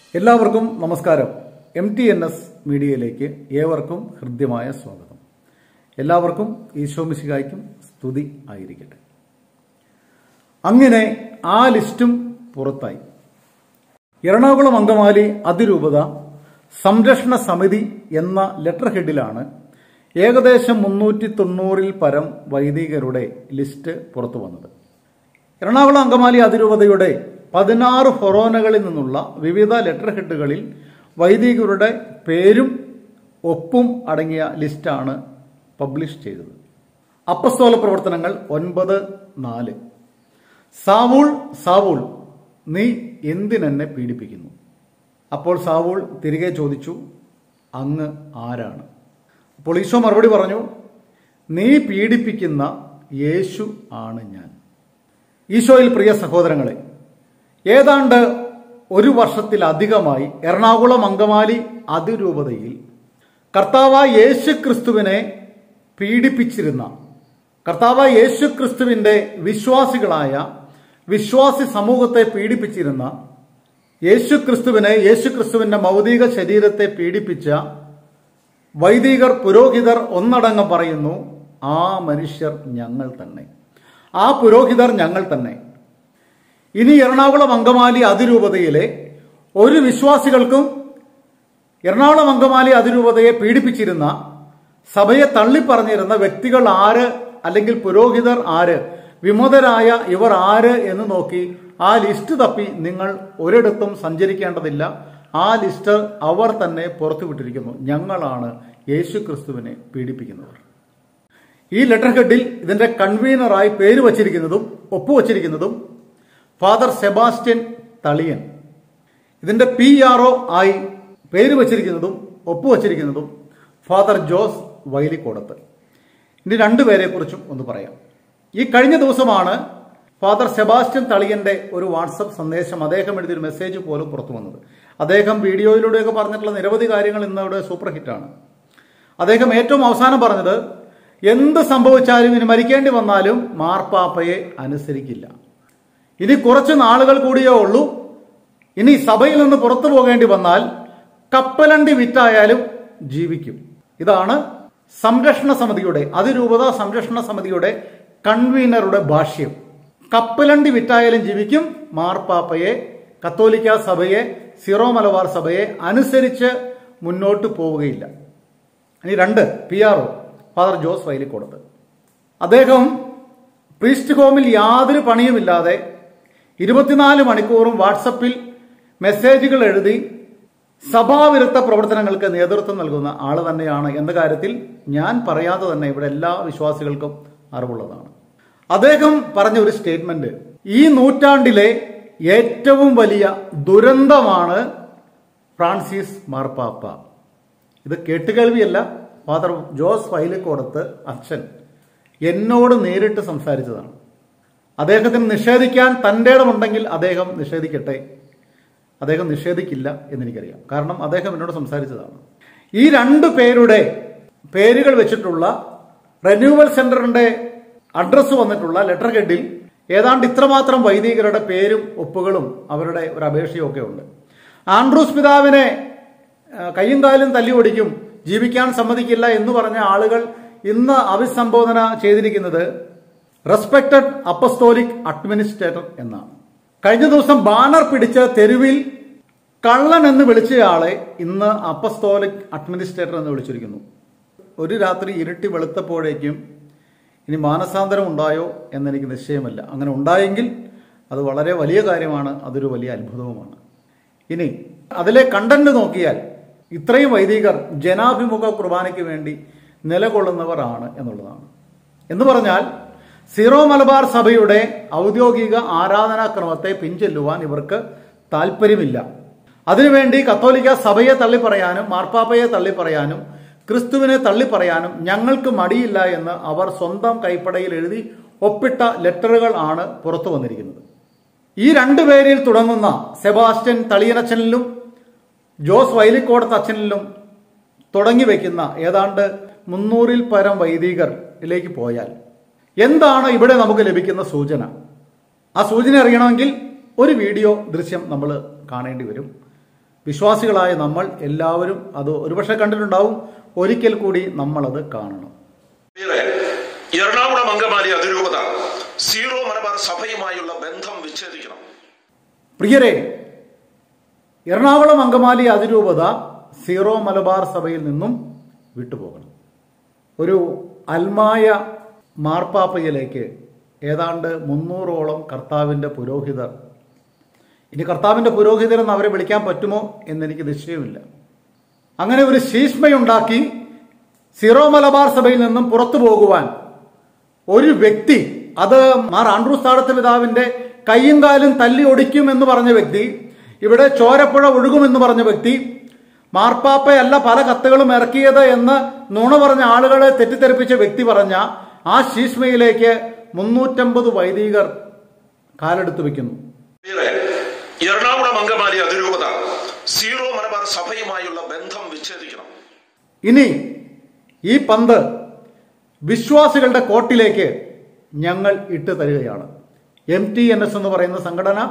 എല്ലാവർക്കും നമസ്കാരം M T N S മീഡിയയിലേക്ക് ഏവർക്കും ഹൃദ്യമായ സ്വാഗതം എല്ലാവർക്കും ഈശോമിശികായ്ക്കും സ്തുതി ആയിരിക്കട്ടെ അങ്ങനെ ആ ലിസ്റ്റും പുറത്തായി എറണാകുളം അങ്കമാലി അതിരൂപത സംരക്ഷണ സമിതി എന്ന ലെറ്റർ ഹെഡിലാണ് ഏകദേശം മുന്നൂറ്റി തൊണ്ണൂറിൽ പരം വൈദികരുടെ ലിസ്റ്റ് പുറത്തു വന്നത് എറണാകുളം അങ്കമാലി അതിരൂപതയുടെ പതിനാറ് ഫൊറോനകളിൽ നിന്നുള്ള വിവിധ ലെറ്റർ ഹെഡുകളിൽ വൈദികരുടെ പേരും ഒപ്പും അടങ്ങിയ ലിസ്റ്റാണ് പബ്ലിഷ് ചെയ്തത് അപ്പസ്തോല പ്രവർത്തനങ്ങൾ ഒൻപത് നാല് സാവൂൾ സാവൂൾ നീ എന്തിനെന്നെ പീഡിപ്പിക്കുന്നു അപ്പോൾ സാവൂൾ തിരികെ ചോദിച്ചു അങ്ങ് ആരാണ് അപ്പോൾ ഈശോ മറുപടി പറഞ്ഞു നീ പീഡിപ്പിക്കുന്ന യേശു ആണ് ഞാൻ ഈശോയിൽ പ്രിയ സഹോദരങ്ങളെ ഏതാണ്ട് ഒരു വർഷത്തിലധികമായി എറണാകുളം അങ്കമാലി അതിരൂപതയിൽ കർത്താവ് യേശു ക്രിസ്തുവിനെ പീഡിപ്പിച്ചിരുന്ന കർത്താവ് യേശു ക്രിസ്തുവിന്റെ വിശ്വാസികളായ വിശ്വാസി സമൂഹത്തെ പീഡിപ്പിച്ചിരുന്ന യേശു ക്രിസ്തുവിനെ യേശു ക്രിസ്തുവിന്റെ മൗതിക ശരീരത്തെ പീഡിപ്പിച്ച വൈദികർ പുരോഹിതർ ഒന്നടങ്കം പറയുന്നു ആ മനുഷ്യർ ഞങ്ങൾ തന്നെ ആ പുരോഹിതർ ഞങ്ങൾ തന്നെ ഇനി എറണാകുളം അങ്കമാലി അതിരൂപതയിലെ ഒരു വിശ്വാസികൾക്കും എറണാകുളം അങ്കമാലി അതിരൂപതയെ പീഡിപ്പിച്ചിരുന്ന സഭയെ തള്ളിപ്പറഞ്ഞിരുന്ന വ്യക്തികൾ ആര് അല്ലെങ്കിൽ പുരോഹിതർ ആര് വിമതരായ ഇവർ ആര് എന്ന് നോക്കി ആ ലിസ്റ്റ് തപ്പി നിങ്ങൾ ഒരിടത്തും സഞ്ചരിക്കേണ്ടതില്ല ആ ലിസ്റ്റ് അവർ തന്നെ പുറത്തുവിട്ടിരിക്കുന്നു ഞങ്ങളാണ് യേശു ക്രിസ്തുവിനെ പീഡിപ്പിക്കുന്നവർ ഈ ലെറ്റർ ഹെഡിൽ ഇതിന്റെ കൺവീനറായി പേര് വച്ചിരിക്കുന്നതും ഒപ്പുവച്ചിരിക്കുന്നതും ഫാദർ സെബാസ്റ്റ്യൻ തളിയൻ ഇതിന്റെ പി ആർ ഒ ആയി പേര് വച്ചിരിക്കുന്നതും ഒപ്പുവച്ചിരിക്കുന്നതും ഫാദർ ജോസ് വൈലിക്കോടത്ത് ഇനി രണ്ടുപേരെ കുറിച്ചും ഒന്ന് പറയാം ഈ കഴിഞ്ഞ ദിവസമാണ് ഫാദർ സെബാസ്റ്റ്യൻ തളിയന്റെ ഒരു വാട്സപ്പ് സന്ദേശം അദ്ദേഹം എഴുതിയൊരു മെസ്സേജ് പോലും പുറത്തു വന്നത് അദ്ദേഹം വീഡിയോയിലൂടെയൊക്കെ പറഞ്ഞിട്ടുള്ള നിരവധി കാര്യങ്ങൾ ഇന്നവിടെ സൂപ്പർ ഹിറ്റാണ് അദ്ദേഹം ഏറ്റവും അവസാനം പറഞ്ഞത് എന്ത് സംഭവിച്ചാലും ഇനി മരിക്കേണ്ടി വന്നാലും മാർപ്പാപ്പയെ അനുസരിക്കില്ല ഇനി കുറച്ച് നാളുകൾ കൂടിയേ ഉള്ളൂ ഇനി സഭയിൽ നിന്ന് പുറത്തു പോകേണ്ടി വന്നാൽ കപ്പലണ്ടി വിറ്റായാലും ജീവിക്കും ഇതാണ് സംരക്ഷണ സമിതിയുടെ അതിരൂപത സംരക്ഷണ സമിതിയുടെ കൺവീനറുടെ ഭാഷ്യം കപ്പലണ്ടി വിറ്റായാലും ജീവിക്കും മാർപ്പാപ്പയെ കത്തോലിക്ക സഭയെ സിറോ മലബാർ സഭയെ അനുസരിച്ച് മുന്നോട്ട് പോവുകയില്ല ഇനി രണ്ട് P R O father Jose Vailikkodath അദ്ദേഹം പ്രീസ്റ്റ് ഹോമിൽ യാതൊരു പണിയുമില്ലാതെ ഇരുപത്തിനാല് മണിക്കൂറും വാട്സപ്പിൽ മെസ്സേജുകൾ എഴുതി സഭാവിരുദ്ധ പ്രവർത്തനങ്ങൾക്ക് നേതൃത്വം നൽകുന്ന ആള് തന്നെയാണ് എന്ന കാര്യത്തിൽ ഞാൻ പറയാതെ തന്നെ ഇവിടെ എല്ലാ വിശ്വാസികൾക്കും അറിവുള്ളതാണ് അദ്ദേഹം പറഞ്ഞ ഒരു സ്റ്റേറ്റ്മെന്റ് ഈ നൂറ്റാണ്ടിലെ ഏറ്റവും വലിയ ദുരന്തമാണ് ഫ്രാൻസിസ് മാർപ്പാപ്പ ഇത് കേട്ടുകേൾവിയല്ല ഫാദർ ജോസ് വൈലിക്കോടത്ത് അച്ഛൻ എന്നോട് നേരിട്ട് സംസാരിച്ചതാണ് അദ്ദേഹത്തിന് നിഷേധിക്കാൻ തൻ്റെ ഇടമുണ്ടെങ്കിൽ അദ്ദേഹം നിഷേധിക്കട്ടെ അദ്ദേഹം നിഷേധിക്കില്ല എന്നെനിക്കറിയാം കാരണം അദ്ദേഹം എന്നോട് സംസാരിച്ചതാണ് ഈ രണ്ടു പേരുടെ പേരുകൾ വെച്ചിട്ടുള്ള റെന്യൂവൽ സെന്ററിന്റെ അഡ്രസ്സ് വന്നിട്ടുള്ള ലെറ്റർ ഹെഡിൽ ഏതാണ്ട് ഇത്രമാത്രം വൈദികരുടെ പേരും ഒപ്പുകളും അവരുടെ ഒരു അപേക്ഷയും ഒക്കെ ഉണ്ട് ആൻഡ്രൂസ് പിതാവിനെ കയ്യും കാലും തല്ലി ഓടിക്കും ജീവിക്കാൻ സമ്മതിക്കില്ല എന്ന് പറഞ്ഞ ആളുകൾ ഇന്ന് അഭിസംബോധന ചെയ്തിരിക്കുന്നത് റെസ്പെക്ടഡ് അപ്പസ്തോലിക് അഡ്മിനിസ്ട്രേറ്റർ എന്നാണ് കഴിഞ്ഞ ദിവസം ബാനർ പിടിച്ച് തെരുവിൽ കള്ളൻ എന്ന് വിളിച്ചയാളെ ഇന്ന് അപ്പസ്തോലിക് അഡ്മിനിസ്ട്രേറ്റർ എന്ന് വിളിച്ചിരിക്കുന്നു ഒരു രാത്രി ഇരുട്ടി വെളുത്തപ്പോഴേക്കും ഇനി മാനസാന്തരം ഉണ്ടായോ എന്നെനിക്ക് നിശ്ചയമല്ല അങ്ങനെ ഉണ്ടായെങ്കിൽ അത് വളരെ വലിയ കാര്യമാണ് അതൊരു വലിയ അത്ഭുതവുമാണ് ഇനി അതിലെ കണ്ടന്റ് നോക്കിയാൽ ഇത്രയും വൈദികർ ജനാഭിമുഖ കുർബാനയ്ക്ക് വേണ്ടി നിലകൊള്ളുന്നവർ ആണ് എന്നുള്ളതാണ് എന്ന് പറഞ്ഞാൽ സീറോ മലബാർ സഭയുടെ ഔദ്യോഗിക ആരാധനാക്രമത്തെ പിൻചെല്ലുവാൻ ഇവർക്ക് താല്പര്യമില്ല അതിനുവേണ്ടി കത്തോലിക്ക സഭയെ തള്ളിപ്പറയാനും മാർപ്പാപ്പയെ തള്ളിപ്പറയാനും ക്രിസ്തുവിനെ തള്ളിപ്പറയാനും ഞങ്ങൾക്ക് മടിയില്ല എന്ന് അവർ സ്വന്തം കൈപ്പടയിൽ എഴുതി ഒപ്പിട്ട ലെറ്ററുകൾ ആണ് പുറത്തു വന്നിരിക്കുന്നത് ഈ രണ്ടു പേരിൽ തുടങ്ങുന്ന സെബാസ്റ്റ്യൻ തളിയനച്ചനിലും ജോസ് വൈലിക്കോടത്ത് അച്ഛനിലും തുടങ്ങി വയ്ക്കുന്ന ഏതാണ്ട് മുന്നൂറിൽ പരം വൈദികരിലേക്ക് പോയാൽ എന്താണ് ഇവിടെ നമുക്ക് ലഭിക്കുന്ന സൂചന ആ സൂചന അറിയണമെങ്കിൽ ഒരു വീഡിയോ ദൃശ്യം നമ്മൾ കാണേണ്ടി വരും വിശ്വാസികളായ നമ്മൾ എല്ലാവരും അത് ഒരുപക്ഷെ കണ്ടിട്ടുണ്ടാവും ഒരിക്കൽ കൂടി നമ്മളത് കാണണം പ്രിയരെ, എറണാകുളം അങ്കമാലി അതിരൂപത സീറോ മലബാർ സഭയുമായുള്ള ബന്ധം വിച്ഛേദിക്കണം പ്രിയരെ എറണാകുളം അങ്കമാലി അതിരൂപത സീറോ മലബാർ സഭയിൽ നിന്നും വിട്ടുപോകണം ഒരു അൽമായ മാർപ്പാപ്പയിലേക്ക് ഏതാണ്ട് മുന്നൂറോളം കർത്താവിൻ്റെ പുരോഹിതർ ഇനി കർത്താവിൻ്റെ പുരോഹിതരെന്ന് അവരെ വിളിക്കാൻ പറ്റുമോ എന്നെനിക്ക് നിശ്ചയമില്ല അങ്ങനെ ഒരു ശീഷ്മയുണ്ടാക്കി സീറോ മലബാർ സഭയിൽ നിന്നും പുറത്തു പോകുവാൻ ഒരു വ്യക്തി അത് മാർ ആൻഡ്രൂസ് താഴത്ത് പിതാവിന്റെ കൈയും കാലും തല്ലി ഒടിക്കും എന്ന് പറഞ്ഞ വ്യക്തി ഇവിടെ ചോരപ്പുഴ ഒഴുകുമെന്ന് പറഞ്ഞ വ്യക്തി മാർപ്പാപ്പയല്ല പല കത്തുകളും ഇറക്കിയത് എന്ന് നുണ പറഞ്ഞ ആളുകളെ തെറ്റിദ്ധരിപ്പിച്ച വ്യക്തി പറഞ്ഞ ആ ശീഷ്മയിലേക്ക് മുന്നൂറ്റമ്പത് വൈദികർ കാലെടുത്ത് വെക്കുന്നു പ്രിയരെ, എറണാകുളം അങ്കമാലി അതിരൂപത സീറോ മലബാർ സഭയുമായുള്ള ബന്ധം വിച്ഛേദിക്കണം ഇനി ഈ പന്ത് വിശ്വാസികളുടെ കോർട്ടിലേക്ക് ഞങ്ങൾ ഇട്ട് തരികയാണ് എം ടി എൻ എസ് എന്ന് പറയുന്ന സംഘടന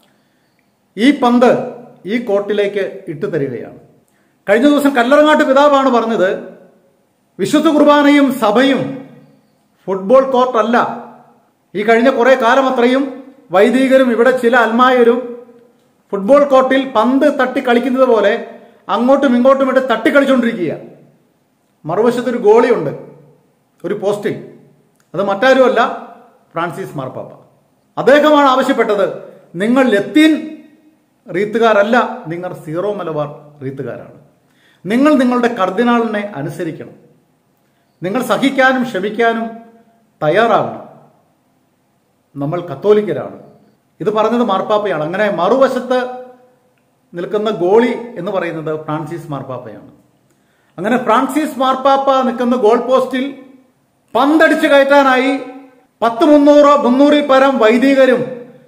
ഈ പന്ത് ഈ കോർട്ടിലേക്ക് ഇട്ട് തരികയാണ് കഴിഞ്ഞ ദിവസം കല്ലറങ്ങാട്ട് പിതാവാണ് പറഞ്ഞത് വിശുദ്ധ കുർബാനയും സഭയും ഫുട്ബോൾ കോർട്ടല്ല ഈ കഴിഞ്ഞ കുറെ കാലം അത്രയും വൈദികരും ഇവിടെ ചില അൽമായരും ഫുട്ബോൾ കോർട്ടിൽ പന്ത് തട്ടി കളിക്കുന്നത് പോലെ അങ്ങോട്ടും ഇങ്ങോട്ടും ഇട്ട് തട്ടി കളിച്ചുകൊണ്ടിരിക്കുക മറുവശത്ത് ഒരു ഗോളിയുണ്ട് ഒരു പോസ്റ്റിൽ അത് മറ്റാരുമല്ല ഫ്രാൻസിസ് മാർപ്പാപ്പ അദ്ദേഹമാണ് ആവശ്യപ്പെട്ടത് നിങ്ങൾ ലത്തീൻ റീത്തുകാരല്ല നിങ്ങൾ സീറോ മലബാർ റീത്തുകാരാണ് നിങ്ങൾ നിങ്ങളുടെ കർദിനാളിനെ അനുസരിക്കണം നിങ്ങൾ സഹിക്കാനും ക്ഷമിക്കാനും തയ്യാറാകണം നമ്മൾ കത്തോലിക്കരാണ് ഇത് പറഞ്ഞത് മാർപ്പാപ്പയാണ് അങ്ങനെ മറുവശത്ത് നിൽക്കുന്ന ഗോളി എന്ന് പറയുന്നത് ഫ്രാൻസിസ് മാർപ്പാപ്പയാണ് അങ്ങനെ ഫ്രാൻസിസ് മാർപ്പാപ്പ നിൽക്കുന്ന ഗോൾ പോസ്റ്റിൽ പന്തടിച്ച് കയറ്റാനായി പത്ത് മുന്നൂറോ മുന്നൂറിൽ പരം വൈദികരും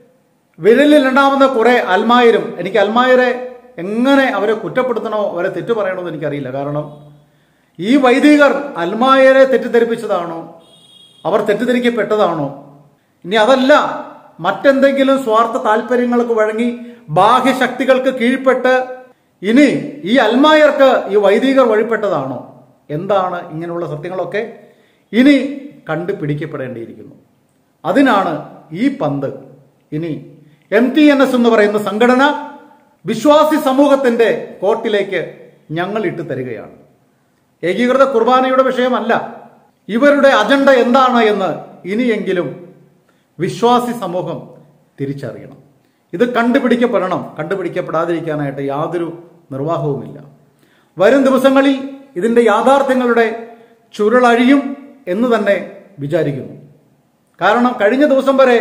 വിരലിൽ ഉണ്ടാവുന്ന കുറെ അൽമായരും എനിക്ക് അൽമായരെ എങ്ങനെ അവരെ കുറ്റപ്പെടുത്തണോ അവരെ തെറ്റു പറയണോ എന്ന് എനിക്കറിയില്ല കാരണം ഈ വൈദികർ അൽമായരെ തെറ്റിദ്ധരിപ്പിച്ചതാണോ അവർ തെറ്റിദ്ധരിക്കപ്പെട്ടതാണോ ഇനി അതല്ല മറ്റെന്തെങ്കിലും സ്വാർത്ഥ താല്പര്യങ്ങൾക്ക് വഴങ്ങി ബാഹ്യശക്തികൾക്ക് കീഴ്പ്പെട്ട് ഇനി ഈ അൽമായർക്ക് ഈ വൈദികർ വഴിപ്പെട്ടതാണോ എന്താണ് ഇങ്ങനെയുള്ള സത്യങ്ങളൊക്കെ ഇനി കണ്ടുപിടിക്കപ്പെടേണ്ടിയിരിക്കുന്നു അതിനാണ് ഈ പന്ത് ഇനി എം ടി എൻ എസ് എന്ന് പറയുന്ന സംഘടന വിശ്വാസി സമൂഹത്തിന്റെ കോർട്ടിലേക്ക് ഞങ്ങൾ ഇട്ട് തരികയാണ് ഏകീകൃത കുർബാനയുടെ വിഷയമല്ല ഇവരുടെ അജണ്ട എന്താണ് എന്ന് ഇനിയെങ്കിലും വിശ്വാസി സമൂഹം തിരിച്ചറിയണം ഇത് കണ്ടുപിടിക്കപ്പെടണം കണ്ടുപിടിക്കപ്പെടാതിരിക്കാനായിട്ട് യാതൊരു നിർവാഹവുമില്ല വരും ദിവസങ്ങളിൽ ഇതിന്റെ യാഥാർത്ഥ്യങ്ങളുടെ ചുരുളഴിയും എന്ന് തന്നെ വിചാരിക്കുന്നു കാരണം കഴിഞ്ഞ ദിവസം വരെ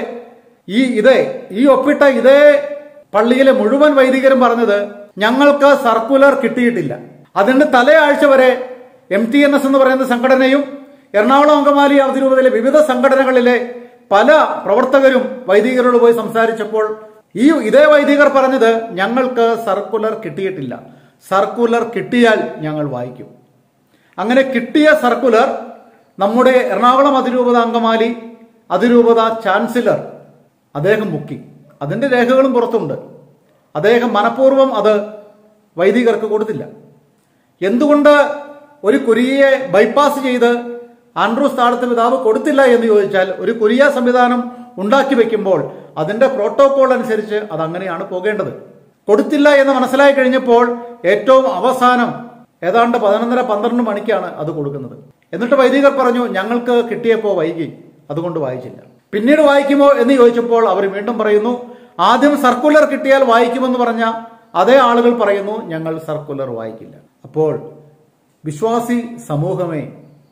ഈ ഇതേ ഈ ഒപ്പിട്ട ഇതേ പള്ളിയിലെ മുഴുവൻ വൈദികരും പറഞ്ഞത് ഞങ്ങൾക്ക് സർക്കുലർ കിട്ടിയിട്ടില്ല അതിന്റെ തലയാഴ്ച വരെ എം ടി എൻ എസ് എന്ന് പറയുന്ന സംഘടനയും എറണാകുളം അങ്കമാലി അതിരൂപതയിലെ വിവിധ സംഘടനകളിലെ പല പ്രവർത്തകരും വൈദികരോട് പോയി സംസാരിച്ചപ്പോൾ ഈ ഇതേ വൈദികർ പറഞ്ഞത് ഞങ്ങൾക്ക് സർക്കുലർ കിട്ടിയിട്ടില്ല സർക്കുലർ കിട്ടിയാൽ ഞങ്ങൾ വായിക്കും അങ്ങനെ കിട്ടിയ സർക്കുലർ നമ്മുടെ എറണാകുളം അതിരൂപത അങ്കമാലി അതിരൂപത ചാൻസലർ അദ്ദേഹം മുക്കി അതിന്റെ രേഖകളും പുറത്തുണ്ട് അദ്ദേഹം മനഃപൂർവ്വം അത് വൈദികർക്ക് കൊടുത്തില്ല എന്തുകൊണ്ട് ഒരു കുരിയെ ബൈപ്പാസ് ചെയ്ത് ആൻഡ്രൂസ് താഴത്ത് പിതാവ് കൊടുത്തില്ല എന്ന് ചോദിച്ചാൽ ഒരു കുരിയ സംവിധാനം ഉണ്ടാക്കി വെക്കുമ്പോൾ അതിന്റെ പ്രോട്ടോകോൾ അനുസരിച്ച് അത് അങ്ങനെയാണ് പോകേണ്ടത് കൊടുത്തില്ല എന്ന് മനസ്സിലായി കഴിഞ്ഞപ്പോൾ ഏറ്റവും അവസാനം ഏതാണ്ട് പതിനൊന്നര പന്ത്രണ്ട് മണിക്കാണ് അത് കൊടുക്കുന്നത് എന്നിട്ട് വൈദികർ പറഞ്ഞു ഞങ്ങൾക്ക് കിട്ടിയപ്പോൾ വൈകി അതുകൊണ്ട് വായിച്ചില്ല പിന്നീട് വായിക്കുമോ എന്ന് ചോദിച്ചപ്പോൾ അവർ വീണ്ടും പറയുന്നു ആദ്യം സർക്കുലർ കിട്ടിയാൽ വായിക്കുമെന്ന് പറഞ്ഞ അതേ ആളുകൾ പറയുന്നു ഞങ്ങൾ സർക്കുലർ വായിക്കില്ല അപ്പോൾ വിശ്വാസി സമൂഹമേ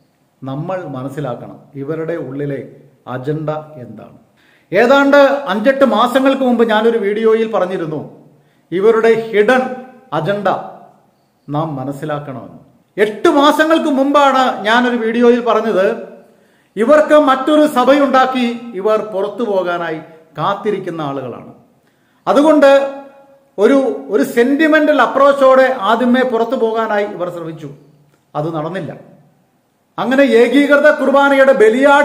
നമ്മൾ മനസ്സിലാക്കണം ഇവരുടെ ഉള്ളിലെ അജണ്ട എന്താണ് ഏതാണ്ട് അഞ്ചെട്ട് മാസങ്ങൾക്ക് മുമ്പ് ഞാനൊരു വീഡിയോയിൽ പറഞ്ഞിരുന്നു ഇവരുടെ ഹിഡൻ അജണ്ട നാം മനസ്സിലാക്കണമെന്ന് എട്ട് മാസങ്ങൾക്ക് മുമ്പാണ് ഞാനൊരു വീഡിയോയിൽ പറഞ്ഞത് ഇവർക്ക് മറ്റൊരു സഭയുണ്ടാക്കി ഇവർ പുറത്തു പോകാനായി കാത്തിരിക്കുന്ന ആളുകളാണ് അതുകൊണ്ട് ഒരു ഒരു സെന്റിമെന്റൽ അപ്രോച്ചോടെ ആദ്യമേ പുറത്തു പോകാനായി ഇവർ ശ്രമിച്ചു അത് നടന്നില്ല അങ്ങനെ ഏകീകൃത കുർബാനയുടെ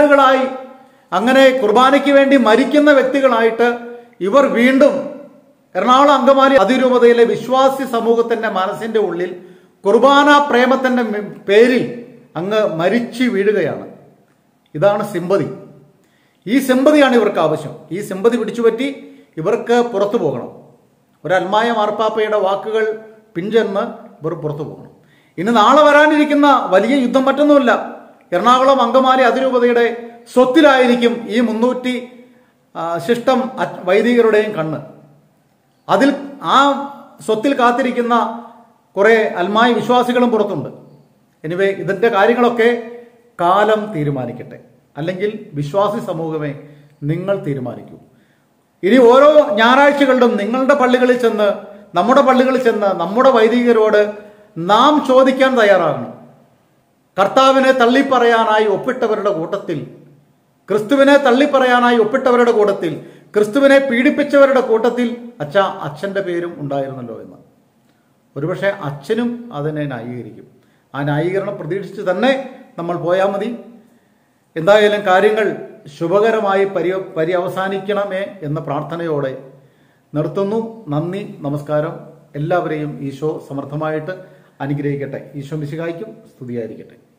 ബലിയാടുകളായി അങ്ങനെ കുർബാനയ്ക്ക് വേണ്ടി മരിക്കുന്ന വ്യക്തികളായിട്ട് ഇവർ വീണ്ടും എറണാകുളം അങ്കമാലി അതിരൂപതയിലെ വിശ്വാസി സമൂഹത്തിന്റെ മനസ്സിന്റെ ഉള്ളിൽ കുർബാന പ്രേമത്തിന്റെ മെ- പേരിൽ അങ്ങ് മരിച്ചു വീഴുകയാണ് ഇതാണ് സിമ്പതി ഈ സിമ്പതിയാണ് ഇവർക്ക് ആവശ്യം ഈ സിമ്പതി പിടിച്ചുപറ്റി ഇവർക്ക് പുറത്തു പോകണം ഒരു അൽമായ മാർപ്പാപ്പയുടെ വാക്കുകൾ പിൻചെന്ന് ഇവർ പുറത്തു പോകണം ഇനി നാളെ വരാനിരിക്കുന്ന വലിയ യുദ്ധം മറ്റൊന്നുമില്ല എറണാകുളം അങ്കമാലി അതിരൂപതയുടെ സ്വത്തിലായിരിക്കും ഈ മുന്നൂറ്റി ആ, ശിഷ്ടം അ- വൈദികരുടെയും കണ്ണ് അതിൽ ആ സ്വത്തിൽ കാത്തിരിക്കുന്ന കുറെ അൽമായ വിശ്വാസികളും പുറത്തുണ്ട് എനിവേ ഇതിന്റെ കാര്യങ്ങളൊക്കെ കാലം തീരുമാനിക്കട്ടെ അല്ലെങ്കിൽ വിശ്വാസി സമൂഹമേ നിങ്ങൾ തീരുമാനിക്കൂ ഇനി ഓരോ ഞായറാഴ്ചകളിലും നിങ്ങളുടെ പള്ളികളിൽ ചെന്ന് നമ്മുടെ പള്ളികളിൽ ചെന്ന് നമ്മുടെ വൈദികരോട് നാം ചോദിക്കാൻ തയ്യാറാകണം കർത്താവിനെ തള്ളിപ്പറയാനായി ഒപ്പിട്ടവരുടെ കൂട്ടത്തിൽ ക്രിസ്തുവിനെ തള്ളിപ്പറയാനായി ഒപ്പിട്ടവരുടെ കൂട്ടത്തിൽ ക്രിസ്തുവിനെ പീഡിപ്പിച്ചവരുടെ കൂട്ടത്തിൽ അച്ഛ അച്ഛന്റെ പേരും ഉണ്ടായിരുന്നല്ലോ എന്ന് ഒരുപക്ഷെ അച്ഛനും അതിനെ ന്യായീകരിക്കും ആ ന്യായീകരണം പ്രതീക്ഷിച്ച് തന്നെ നമ്മൾ പോയാൽ മതി എന്തായാലും കാര്യങ്ങൾ ശുഭകരമായി പരി പര്യവസാനിക്കണമേ എന്ന പ്രാർത്ഥനയോടെ നിർത്തുന്നു നന്ദി നമസ്കാരം എല്ലാവരെയും ഈശോ സമർത്ഥമായിട്ട് അനുഗ്രഹിക്കട്ടെ ഈശോ മിശിഹായ്ക്കും സ്തുതിയായിരിക്കട്ടെ